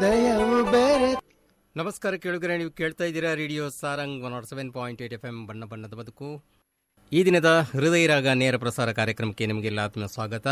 ಹೃದಯವು ಬೇರೆ ನಮಸ್ಕಾರ ಕೇಳುಗರೆ ನೀವು ಕೇಳ್ತಾ ಇದ್ದೀರಾ radio Sarang one not seven point eight F M ಬಣ್ಣ ಬಣ್ಣದ ಬದುಕು ಈ ದಿನದ ಹೃದಯ ರಾಗ ನೇರ ಪ್ರಸಾರ ಕಾರ್ಯಕ್ರಮಕ್ಕೆ ನಿಮಗೆಲ್ಲ ಆತ್ಮ ಸ್ವಾಗತ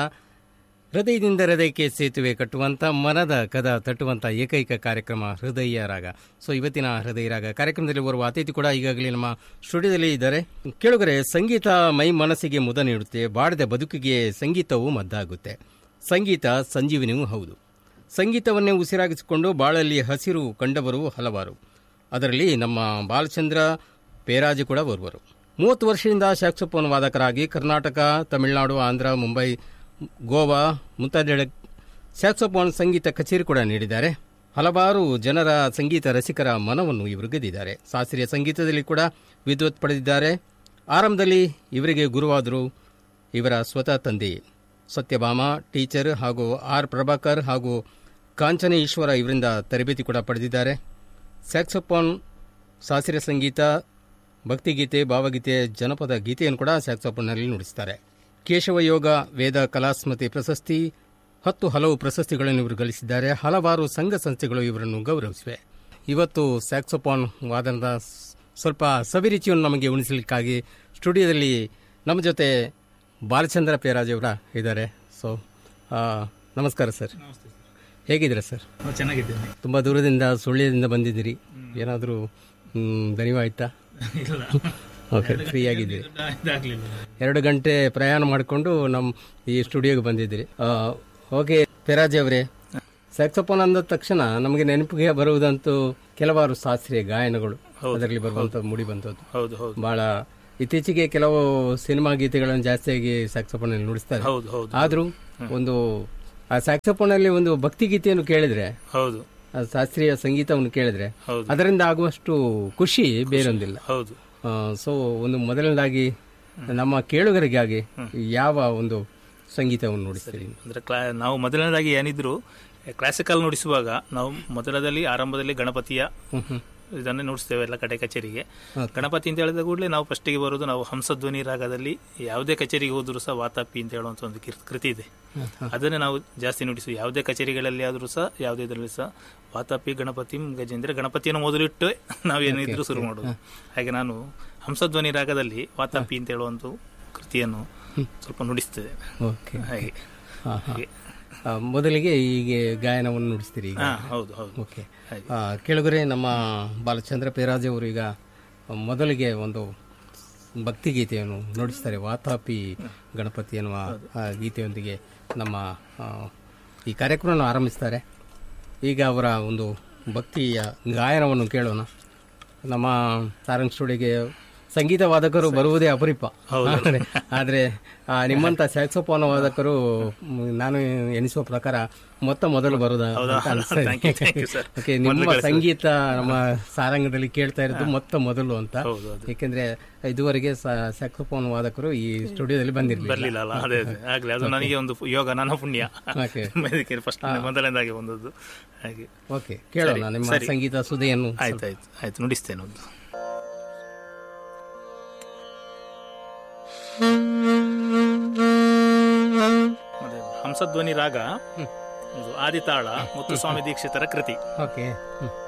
ಹೃದಯದಿಂದ ಹೃದಯಕ್ಕೆ ಸೇತುವೆ ಕಟ್ಟುವಂತ ಮನದ ಕದ ತಟ್ಟುವಂತ ಏಕೈಕ ಕಾರ್ಯಕ್ರಮ ಹೃದಯ ರಾಗ ಸೊ ಇವತ್ತಿನ ಹೃದಯ ರಾಗ ಕಾರ್ಯಕ್ರಮದಲ್ಲಿ ಬರುವ ಅತಿಥಿ ಕೂಡ ಈಗಾಗಲೇ ನಮ್ಮ ಸ್ಟುಡಿಯೋದಲ್ಲಿ ಇದ್ದಾರೆ ಕೇಳುಗರೆ ಸಂಗೀತ ಮೈ ಮನಸ್ಸಿಗೆ ಮುದ ನೀಡುತ್ತೆ ಬಾಡದ ಬದುಕಿಗೆ ಸಂಗೀತವು ಮದ್ದಾಗುತ್ತೆ ಸಂಗೀತ ಸಂಜೀವಿನಿಯೂ ಹೌದು ಸಂಗೀತವನ್ನೇ ಉಸಿರಾಗಿಸಿಕೊಂಡು ಬಾಳಲ್ಲಿ ಹಸಿರು ಕಂಡವರು ಹಲವಾರು ಅದರಲ್ಲಿ ನಮ್ಮ ಬಾಲಚಂದ್ರ ಪೇರಾಜಿ ಕೂಡ ಬರುವರು ಮೂವತ್ತು ವರ್ಷದಿಂದ ಸ್ಯಾಕ್ಸೋಫೋನ್ ವಾದಕರಾಗಿ ಕರ್ನಾಟಕ ತಮಿಳುನಾಡು ಆಂಧ್ರ ಮುಂಬೈ ಗೋವಾ ಮುಂತಾದೆಡೆ ಸ್ಯಾಕ್ಸೋಫೋನ್ ಸಂಗೀತ ಕಚೇರಿ ಕೂಡ ನೀಡಿದ್ದಾರೆ ಹಲವಾರು ಜನರ ಸಂಗೀತ ರಸಿಕರ ಮನವನ್ನು ಇವರು ಗೆದ್ದಿದ್ದಾರೆ ಶಾಸ್ತ್ರೀಯ ಸಂಗೀತದಲ್ಲಿ ಕೂಡ ವಿದ್ವತ್ ಪಡೆದಿದ್ದಾರೆ ಆರಂಭದಲ್ಲಿ ಇವರಿಗೆ ಗುರುವಾದರು ಇವರ ಸ್ವತಃ ತಂದೆ ಸತ್ಯಭಾಮ ಟೀಚರ್ ಹಾಗೂ ಆರ್ ಪ್ರಭಾಕರ್ ಹಾಗೂ ಕಾಂಚನ ಈಶ್ವರ ಇವರಿಂದ ತರಬೇತಿ ಕೂಡ ಪಡೆದಿದ್ದಾರೆ ಸ್ಯಾಕ್ಸೋಫೋನ್ ಶಾಸ್ತ್ರೀಯ ಸಂಗೀತ ಭಕ್ತಿಗೀತೆ ಭಾವಗೀತೆ ಜನಪದ ಗೀತೆಯನ್ನು ಕೂಡ ಸ್ಯಾಕ್ಸೋಫೋನ್ನಲ್ಲಿ ನುಡಿಸುತ್ತಾರೆ ಕೇಶವ ಯೋಗ ವೇದ ಕಲಾಸ್ಮೃತಿ ಪ್ರಶಸ್ತಿ ಹತ್ತು ಹಲವು ಪ್ರಶಸ್ತಿಗಳನ್ನು ಇವರು ಗಳಿಸಿದ್ದಾರೆ ಹಲವಾರು ಸಂಘ ಸಂಸ್ಥೆಗಳು ಇವರನ್ನು ಗೌರವಿಸಿವೆ ಇವತ್ತು ಸ್ಯಾಕ್ಸೋಫೋನ್ ವಾದನದ ಸ್- ಸ್ವಲ್ಪ ಸವಿರುಚಿಯನ್ನು ನಮಗೆ ಉಣಿಸಲಿಕ್ಕಾಗಿ ಸ್ಟುಡಿಯೋದಲ್ಲಿ ನಮ್ಮ ಜೊತೆ ಬಾಲಚಂದ್ರ ಪೇರಾಜ್ ಅವರ ಇದ್ದಾರೆ ಸೊ ಆ, ನಮಸ್ಕಾರ ಸರ್ ಹೇಗಿದ್ದೀರಾ ಸರ್ ನಾವು ಚೆನ್ನಾಗಿದ್ದೇನೆ ತುಂಬ ದೂರದಿಂದ ಸುಳ್ಯದಿಂದ ಬಂದಿದ್ದೀರಿ ಏನಾದರೂ ದಣಿವಾಯ್ತಾ ಇಲ್ಲ ಓಕೆ ಫ್ರೀ ಆಗಿದ್ದೀರಿ ಇದಾಗ್ಲಿಲ್ಲ ಎರಡು ಗಂಟೆ ಪ್ರಯಾಣ ಮಾಡಿಕೊಂಡು ನಮ್ಮ ಈ ಸ್ಟುಡಿಯೋಗೆ ಬಂದಿದ್ದೀರಿ ಆ, ಓಕೆ ಪೆರಾಜ್ ಅವರೇ ಸ್ಯಾಕ್ಸೋಫೋನ್ ಅಂದ ತಕ್ಷಣ ನಮಗೆ ನೆನಪಿಗೆ ಬರುವುದಂತೂ ಕೆಲವಾರು ಶಾಸ್ತ್ರೀಯ ಗಾಯನಗಳು ಅದರಲ್ಲಿ ಬರುವಂತ ಮೂಡಿ ಬಂದದ್ದು ಹೌದು ಹೌದು ಬಹಳ ಇತ್ತೀಚೆಗೆ ಕೆಲವು ಸಿನಿಮಾ ಗೀತೆಗಳನ್ನು ಜಾಸ್ತಿಯಾಗಿ ಸ್ಯಾಕ್ಸೋಫೋನ್ ಅಲ್ಲಿ ನುಡಿಸ್ತಾರೆ ಹೌದು ಹೌದು ಆದ್ರೂ ಒಂದು ಆ ಸ್ಯಾಕ್ಸೋಫೋನ್ ಅಲ್ಲಿ ಒಂದು ಭಕ್ತಿ ಗೀತೆಯನ್ನು ಕೇಳಿದ್ರೆ ಹೌದು ಆ ಶಾಸ್ತ್ರೀಯ ಸಂಗೀತವನ್ನು ಕೇಳಿದ್ರೆ ಹೌದು. ಅದರಿಂದ ಆಗುವಷ್ಟು ಖುಷಿ ಬೇರೊಂದಿಲ್ಲ ಹೌದು ಸೊ ಒಂದು ಮೊದಲನೇದಾಗಿ ನಮ್ಮ ಕೇಳುಗರಿಗಾಗಿ ಯಾವ ಒಂದು ಸಂಗೀತವನ್ನು ನುಡಿಸ್ತೀರಿ ಅಂದ್ರೆ ಕ್ಲಾ ನಾವು ಮೊದಲನೇದಾಗಿ ಏನಿದ್ರು ಕ್ಲಾಸಿಕಲ್ ನುಡಿಸುವಾಗ ನಾವು ಮೊದಲದಲ್ಲಿ ಆರಂಭದಲ್ಲಿ ಗಣಪತಿಯ ಇದನ್ನೇ ನುಡಿಸ್ತೇವೆ ಎಲ್ಲ ಕಡೆ ಕಚೇರಿಗೆ ಗಣಪತಿ ಅಂತ ಹೇಳಿದ ಕೂಡಲೇ ನಾವು ಫಸ್ಟಿಗೆ ಬರೋದು ನಾವು ಹಂಸಧ್ವನಿ ರಾಗದಲ್ಲಿ ಯಾವುದೇ ಕಚೇರಿಗೆ ಹೋದರೂ ಸಹ ವಾತಾಪಿ ಅಂತ ಹೇಳುವಂತ ಒಂದು ಕಿರ್- ಕೃತಿ ಇದೆ ಅದನ್ನೇ ನಾವು ಜಾಸ್ತಿ ನುಡಿಸುವ ಯಾವುದೇ ಕಚೇರಿಗಳಲ್ಲಿ ಆದರೂ ಸಹ ಯಾವುದೇ ಇದರಲ್ಲಿ ಸಹ ವಾತಾಪಿ ಗಣಪತಿ ಗಜೇಂದ್ರ ಗಣಪತಿಯನ್ನು ಮೊದಲಿಟ್ಟು ನಾವು ಏನಿದ್ರು ಶುರು ಮಾಡೋದು ಹಾಗೆ ನಾನು ಹಂಸಧ್ವನಿ ರಾಗದಲ್ಲಿ ವಾತಾಪಿ ಅಂತ ಹೇಳುವಂತ ಕೃತಿಯನ್ನು ಸ್ವಲ್ಪ ನುಡಿಸ್ತೇವೆ ಓಕೆ ಹಾಗೆ ಹಾ, ಹಾ. ಹಾಗೆ ಆ, ಮೊದಲಿಗೆ ಹೀಗೆ ಗಾಯನವನ್ನು ನುಡಿಸ್ತೀರಿ ಈಗ ಹಾ ಹೌದು ಹೌದು ಓಕೆ ಹಾಗೆ. ಆ, ಕೆಳಗರೆ ನಮ್ಮ ಬಾಲಚಂದ್ರ ಪೇರಾಜ್ ಅವರು ಈಗ ಮೊದಲಿಗೆ ಒಂದು ಭಕ್ತಿ ಗೀತೆಯನ್ನು ನುಡಿಸ್ತಾರೆ ವಾತಾಪಿ ಗಣಪತಿ ಎನ್ನುವ ಆ ಗೀತೆಯೊಂದಿಗೆ ನಮ್ಮ ಆ, ಈ ಕಾರ್ಯಕ್ರಮವನ್ನು ಆರಂಭಿಸ್ತಾರೆ ಈಗ ಅವರ ಒಂದು ಭಕ್ತಿಯ ಗಾಯನವನ್ನು ಕೇಳೋಣ ನಮ್ಮ ಸಾರಂಗ್ ಸ್ಟುಡಿಯೋಗೆ ಸಂಗೀತ ವಾದಕರು ಬರುವುದೇ ಅಪರಿಪ ಆದ್ರೆ ಆದ್ರೆ ಆ, ನಿಮ್ಮಂತ ಸ್ಯಾಕ್ಸೋಫೋನ್ ವಾದಕರು ಮ್, ನಾನು ಎನಿಸುವ ಪ್ರಕಾರ ಮೊತ್ತ ಮೊದಲು ಬರುದ ಅಂತ ಅನ್ಸ್ತಾ Thank you, thank you, ಇದೆ. sir. ಓಕೆ ನಿಮ್ಮ ಸಂಗೀತ ನಮ್ಮ ಸಾರಂಗದಲ್ಲಿ ಕೇಳ್ತಾ ಇರೋದು ಮೊತ್ತ ಮೊದಲು ಅಂತ ಹೌದು, ಹೌದು. ಏಕೆಂದ್ರೆ ಇದುವರೆಗೆ ಸ್ಯಾಕ್ಸೋಫೋನ್ ವಾದಕರು ಈ ಸ್ಟುಡಿಯೋದಲ್ಲಿ ಬಂದಿರಲಿಲ್ಲ ಬರ್ಲಿಲ್ಲ ಅಲ್ಲ ಅದೇ ಅದೇ ಆಗ್ಲಿ ಅದು ನನಗೆ ಒಂದು ಯೋಗ ನನ್ನ ಪುಣ್ಯ ಓಕೆ ಅದಕ್ಕೆ ಫಸ್ಟ್ ಮೊದಲನೇದಾಗಿ ಬಂದದ್ದು ಹಾಗೆ ಓಕೆ ಕೇಳೋಣ ನಿಮ್ಮ ಸರಿ. ಸಂಗೀತ ಸುದೆಯನ್ನು ಆಯ್ತು ಆಯ್ತು ಆಯ್ತು ನುಡಿಸ್ತೇನೆ ಒಂದು ಮತ್ತೆ ಹಂಸಧ್ವನಿ ರಾಗ ಇದು ಆದಿತಾಳ ಮುತ್ತುಸ್ವಾಮಿ ದೀಕ್ಷಿತರ ಕೃತಿ ಓಕೆ ಹ್ಮ್.